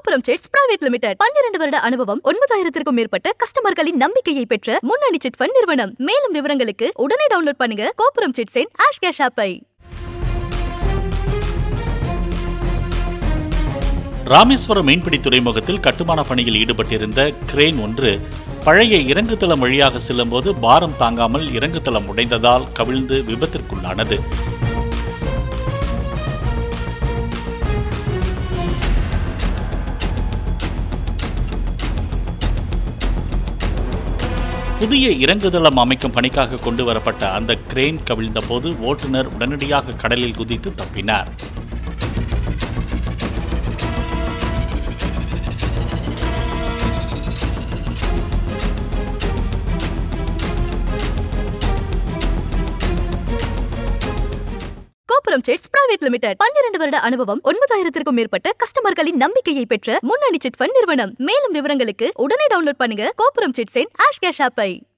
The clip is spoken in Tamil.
கோபுரம் சிட்ஸ் பிரைவேட் லிமிடெட் பன்னிரண்டு வருட அனுபவம் ஒன்பதாயிரத்திற்கும் மேற்பட்ட கஸ்டமர்களின் நம்பிக்கையை பெற்ற முன்னணி சிட் ஃபண்ட் நிறுவனம் மேலும் விவரங்களுக்கு உடனே டவுன்லோட் பண்ணுங்க கோபுரம் சிட்ஸின் ஆஷ் கேஷ் ஆப்பை ராமேஸ்வரம் மீன்பிடி துறைமுகத்தில் கட்டுமான பணியில் ஈடுபட்டிருந்த கிரேன் ஒன்று பழைய இறங்குதளம் வழியாக செல்லும்போது பாரம் தாங்காமல் இறங்குதளம் உடைந்ததால் கவிழ்ந்து விபத்திற்குள்ளானது புதிய இறங்குதளம் அமைக்கும் பணிக்காக கொண்டு வரப்பட்ட அந்த கிரேன் கவிழ்ந்தபோது ஓட்டுநர் உடனடியாக கடலில் குதித்து தப்பினார் கோபுரம் சிட்ஸ் பிரைவேட் லிமிடெட் பன்னிரண்டு வருட அனுபவம் ஒன்பதாயிரத்திற்கும் மேற்பட்ட கஸ்டமர்களின் நம்பிக்கையை பெற்ற முன்னணி சிட் ஃபண்ட் நிறுவனம் மேலும் விவரங்களுக்கு உடனே டவுன்லோட் பண்ணுங்க கோபுரம் சிட்ஸின் ஆஷ் கேஷ் ஆப்பை